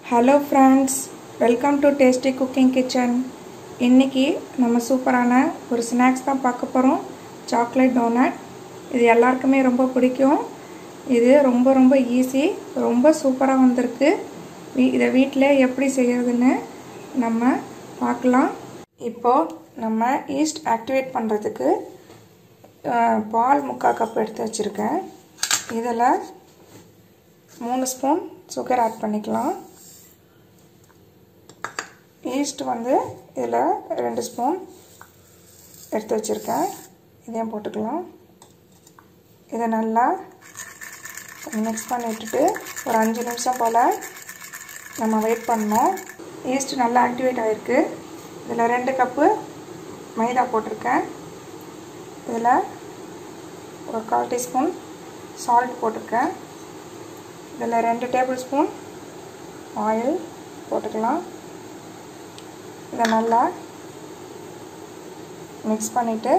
hello friends welcome to tasty cooking kitchen இன்றைக்கி நம்ம சூப்பரான ஒரு ஸ்நாக்ஸ் தான் பார்க்க போகிறோம் சாக்லேட் டோனட் இது எல்லாருக்குமே ரொம்ப பிடிக்கும் இது ரொம்ப ரொம்ப ஈஸி ரொம்ப சூப்பராக வந்திருக்கு வீ- இதை வீட்டில் எப்படி செய்யறதுன்னு நம்ம பார்க்கலாம் இப்போது நம்ம ஈஸ்ட் ஆக்டிவேட் பண்ணுறதுக்கு அஹ், பால் முக்கால் கப் எடுத்து வச்சுருக்கேன் இதில் மூணு ஸ்பூன் சுகர் ஆட் பண்ணிக்கலாம் ஈஸ்ட் வந்து இதில் ரெண்டு ஸ்பூன் எடுத்து வச்சுருக்கேன் இதையும் போட்டுக்கலாம் இதை நல்லா மிக்ஸ் பண்ணி விட்டுட்டு ஒரு அஞ்சு நிமிஷம் போல் நம்ம வெயிட் பண்ணோம் ஈஸ்ட் நல்லா ஆக்டிவேட் ஆகிருக்கு இதில் ரெண்டு கப்பு மைதா போட்டிருக்கேன் இதில் ஒரு கால் டீஸ்பூன் சால்ட் போட்டிருக்கேன் இதில் ரெண்டு டேபிள் ஸ்பூன் ஆயில் போட்டுக்கலாம் இதை நல்லா மிக்ஸ் பண்ணிவிட்டு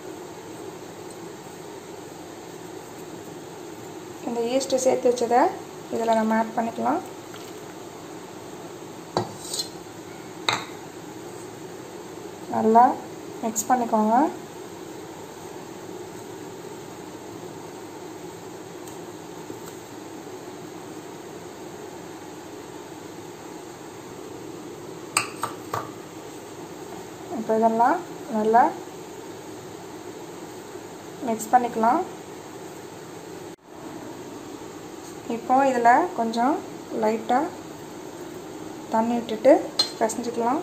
இந்த ஈஸ்ட்டு சேர்த்து வச்சதை இதில் நம்ம ஆட் பண்ணிக்கலாம் நல்லா மிக்ஸ் பண்ணிக்கோங்க இப்போ இதெல்லாம் நல்லா மிக்ஸ் பண்ணிக்கலாம் இப்போ இதில் கொஞ்சம் லைட்டாக தண்ணி விட்டுட்டு பிசைஞ்சிக்கலாம்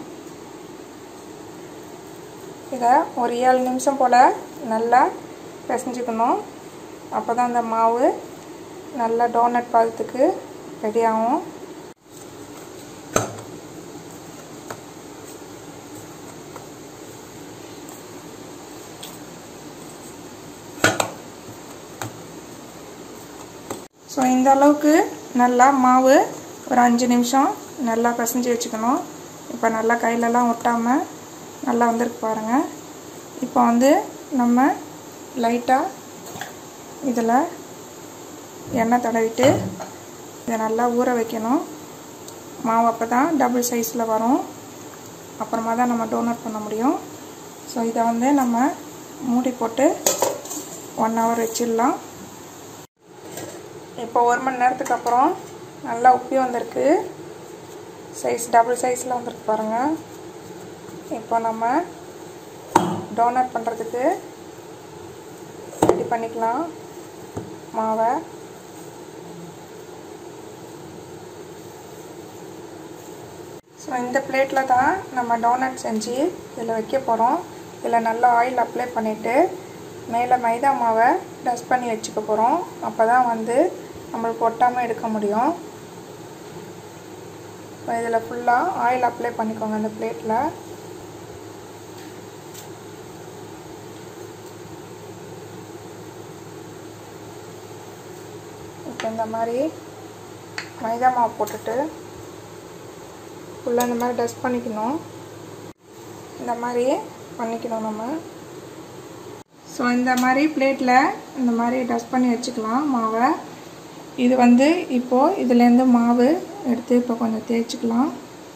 இதை ஒரு ஏழு நிமிஷம் போல் நல்லா பிசைஞ்சிக்கணும் அப்போ தான் அந்த மாவு நல்லா டோனட் பதத்துக்கு ரெடி ஆகும் ஸோ இந்த அளவுக்கு நல்லா மாவு ஒரு அஞ்சு நிமிஷம் நல்லா பிசைஞ்சு வச்சுக்கணும் இப்போ நல்லா கையிலலாம் ஒட்டாமல் நல்லா வந்திருக்கு பாருங்கள் இப்போ வந்து நம்ம லைட்டாக இதில் எண்ணெய் தடவிட்டு இதை நல்லா ஊற வைக்கணும் மாவு அப்போ தான் டபுள் சைஸில் வரும் அப்புறமா தான் நம்ம டோனட் பண்ண முடியும் ஸோ இதை வந்து நம்ம மூடி போட்டு ஒன் ஹவர் வச்சிடலாம் இப்போ ஒரு மணி நேரத்துக்கு அப்புறம் நல்லா உப்பி வந்திருக்கு சைஸ் டபுள் சைஸில் வந்திருக்கு பாருங்கள் இப்போ நம்ம டோனட் பண்ணுறதுக்கு ரெடி பண்ணிக்கலாம் மாவை ஸோ இந்த பிளேட்டில் தான் நம்ம டோனட் செஞ்சு இதில் வைக்க போகிறோம் இதில் நல்லா ஆயில் அப்ளை பண்ணிவிட்டு மேலே மைதா மாவை டஸ்ட் பண்ணி வச்சுக்க போகிறோம் அப்போ தான் வந்து நம்மளுக்கு ஒட்டாமல் எடுக்க முடியும் இப்போ இதில் ஃபுல்லாக ஆயில் அப்ளை பண்ணிக்கோங்க அந்த பிளேட்டில் இப்போ இந்த மாதிரி மைதா மாவு போட்டுட்டு ஃபுல்லாக இந்த மாதிரி டஸ்ட் பண்ணிக்கணும் இந்த மாதிரி பண்ணிக்கணும் நம்ம ஸோ இந்த மாதிரி பிளேட்டில் இந்த மாதிரி டஸ்ட் பண்ணி வச்சுக்கலாம் மாவை இது வந்து இப்போது இதுலேருந்து மாவு எடுத்து இப்போ கொஞ்சம் தேய்ச்சிக்கலாம்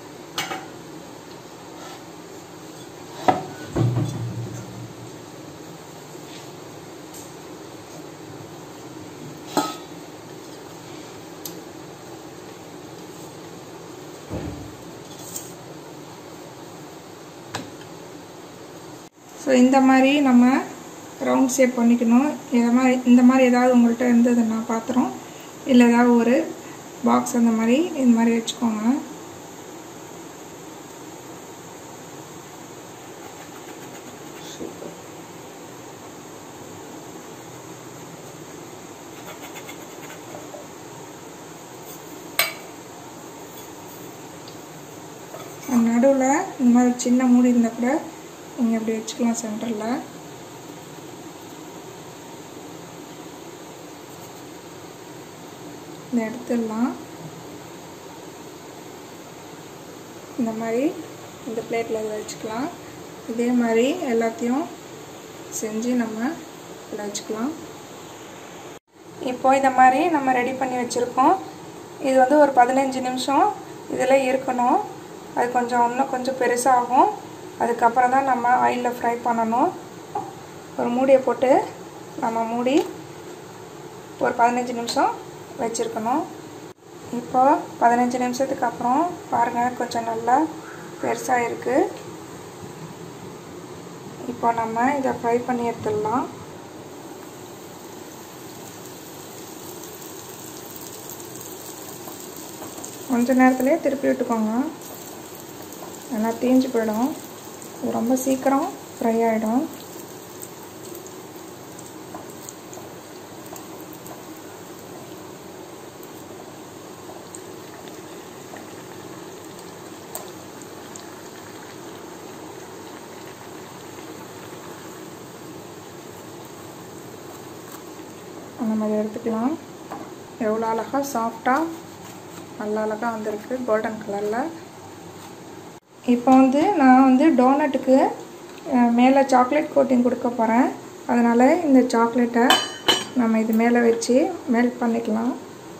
ஸோ இந்த மாதிரி நம்ம ரவுண்ட் ஷேப் பண்ணிக்கணும் இதை மாதிரி இந்த மாதிரி ஏதாவது உங்கள்கிட்ட இருந்ததுன்னா பாத்திரம் இல்லை ஏதாவது ஒரு பாக்ஸ் அந்த மாதிரி இந்த மாதிரி வச்சுக்கோங்க நடுவில் இந்த மாதிரி சின்ன மூடி இருந்தால் கூட நீங்கள் அப்படி வச்சுக்கலாம் சென்டரில் இதை எடுத்துடலாம் இந்த மாதிரி இந்த பிளேட்டில் இதை வச்சுக்கலாம் இதே மாதிரி எல்லாத்தையும் செஞ்சு நம்ம இதில் வச்சுக்கலாம் இப்போ இந்த மாதிரி நம்ம ரெடி பண்ணி வச்சுருக்கோம் இது வந்து ஒரு பதினஞ்சு நிமிஷம் இதில் இருக்கணும் அது கொஞ்சம் இன்னும் கொஞ்சம் பெருசாகும் அதுக்கப்புறம் தான் நம்ம ஆயிலில் ஃப்ரை பண்ணணும் ஒரு மூடியை போட்டு நம்ம மூடி ஒரு பதினஞ்சு நிமிஷம் வச்சுருக்கணும் இப்போ பதினஞ்சு நிமிஷத்துக்கு அப்புறம் பாருங்கள் கொஞ்சம் நல்லா பெருசாக இருக்குது இப்போ நம்ம இதை ஃப்ரை பண்ணி எடுத்துடலாம் கொஞ்ச நேரத்துலேயே திருப்பி விட்டுக்கோங்க நல்லா தீஞ்சு போயிடும் இது ரொம்ப சீக்கிரம் ஃப்ரை ஆகிடும் நம்ம இதை எடுத்துக்கலாம் எவ்வளோ அழகாக சாஃப்டாக நல்ல அழகாக வந்திருக்கு கோல்டன் கலரில் இப்போ வந்து நான் வந்து டோனட்டுக்கு மேலே சாக்லேட் கோட்டிங் கொடுக்க போகிறேன் அதனால் இந்த சாக்லேட்டை நம்ம இது மேலே வச்சு மெல்ட் பண்ணிக்கலாம்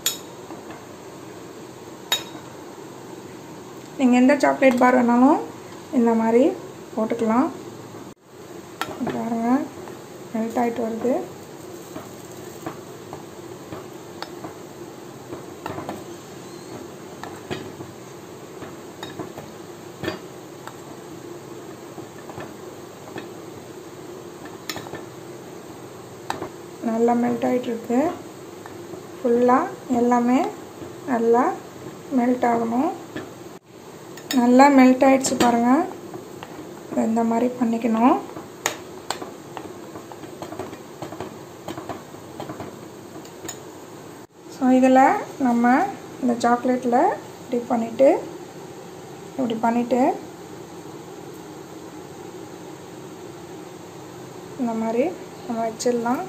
நீங்கள் எந்த சாக்லேட் பார் வேணாலும் இந்த மாதிரி போட்டுக்கலாம் பாருங்கள் மெல்ட் ஆகிட்டு வருது நல்லா மெல்ட் ஆகிட்டுருக்கு ஃபுல்லாக எல்லாமே நல்லா மெல்ட் ஆகணும் நல்லா மெல்ட் ஆகிடுச்சு பாருங்கள் இந்த மாதிரி பண்ணிக்கணும் ஸோ இதில் நம்ம இந்த சாக்லேட்டில் டிப் பண்ணிவிட்டு இப்படி பண்ணிவிட்டு இந்த மாதிரி நம்ம வச்சிடலாம்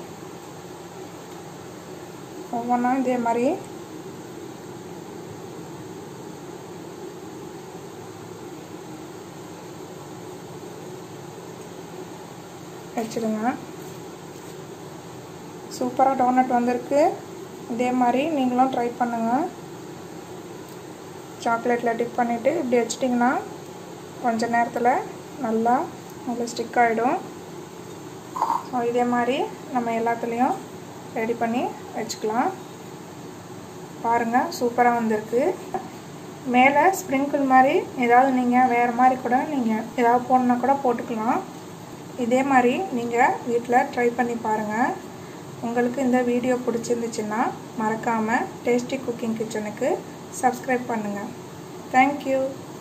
ஒவ்வொன்றா இதே மாதிரி வச்சுடுங்க சூப்பராக டோனட் வந்திருக்கு இதே மாதிரி நீங்களும் ட்ரை பண்ணுங்கள் சாக்லேட்டில் டிப் பண்ணிவிட்டு இப்படி வச்சிட்டிங்கன்னா கொஞ்ச நேரத்தில் நல்லா நல்லா ஸ்டிக் ஆகிடும் ஸோ இதே மாதிரி நம்ம எல்லாத்துலேயும் ரெடி பண்ணி வச்சுக்கலாம் பாருங்கள் சூப்பராக வந்திருக்கு மேலே ஸ்ப்ரிங்கிள் மாதிரி ஏதாவது நீங்கள் வேறு மாதிரி கூட நீங்கள் ஏதாவது போடணுன்னா கூட போட்டுக்கலாம் இதே மாதிரி நீங்கள் வீட்டில் ட்ரை பண்ணி பாருங்கள் உங்களுக்கு இந்த வீடியோ பிடிச்சிருந்துச்சுன்னா மறக்காமல் டேஸ்டி குக்கிங் கிச்சனுக்கு சப்ஸ்கிரைப் பண்ணுங்கள் தேங்க்யூ